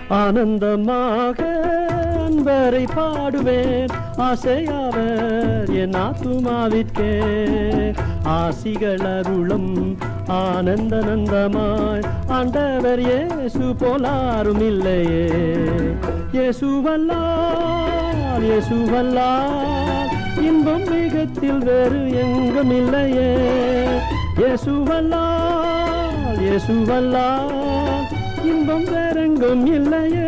ஆனந்தமாக அன்பரை பாடுவேன் ஆசையாவர் என் ஆத்துமாவிற்கே ஆசிகள் அருளும் ஆனந்த நந்தமாய் ஆண்டவர் இயேசு போலாரும் இல்லையே இயேசுவல்லால் இயேசுவல்லால் இன்பம் மிகத்தில் வேறு எங்கும் இல்லையே இயேசுவல்லால் இயேசுவல்லால் இன்பம் வேறெங்கும் இல்லையே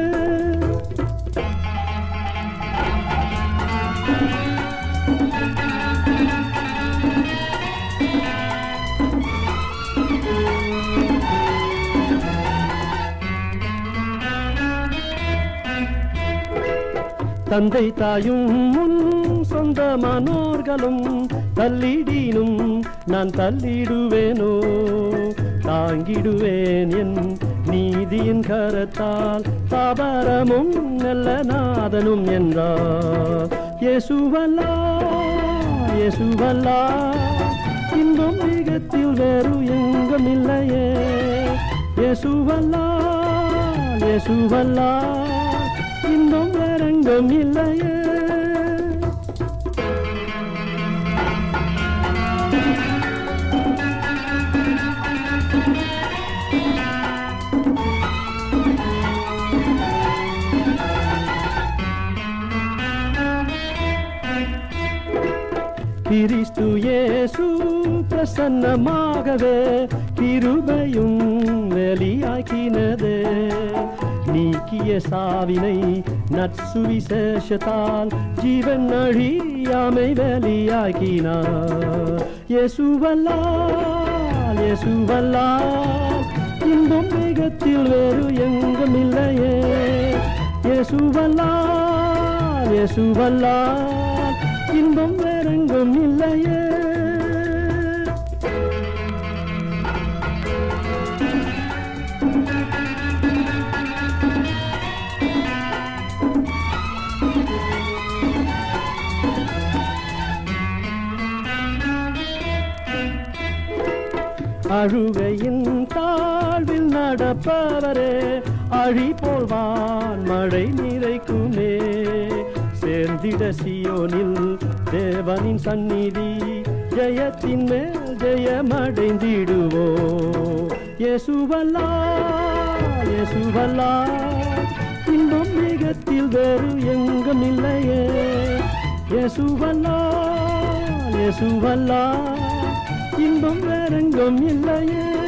தந்தை தாயும் முன் சொந்தமானோர்களும் தள்ளிடினும் நான் தள்ளிடுவேனோ தாங்கிடுவேன் என் நீதியின் கரத்தால் பாபரமும் நல்ல நாதனும் என்றார் இயேசுவல்லா இயேசுவல்லா இன்பம் மிகத்தில் வேறு எங்கும் இல்லையே இயேசுவல்லா இயேசுவல்லா இன்பம் வேறெங்கும் இல்லையே கிறிஸ்து இயேசு பிரசன்னமாகவே கிருபையும் வெளியாக்கினதே நீக்கிய சாவினை நற்சுவிசேஷத்தால் ஜீவன் அழியாமை வெளியாக்கினார் இயேசுவல்லால் இயேசுவல்லால் இன்பம் மிகத்தில் வேறு எங்கும் இல்லையே இயேசுவல்லால் இயேசுவல்லால் இன்பம் வேறெங்கும் இல்லையே அழுகையின் தாழ்வில் நடப்பவரே அழி போல்வான் மழை நிறைக்குமே சேர்ந்திட சியோனில் தேவனின் சந்நிதி ஜெயத்தின் மேல் ஜெயமடைந்திடுவோ இயேசுவல்லா இயேசுவல்லா இன்பம் மிகத்தில் வேறு எங்கும் இல்லையே இயேசுவல்லா இயேசுவல்லா இன்பம் வேறெங்கும் இல்லையே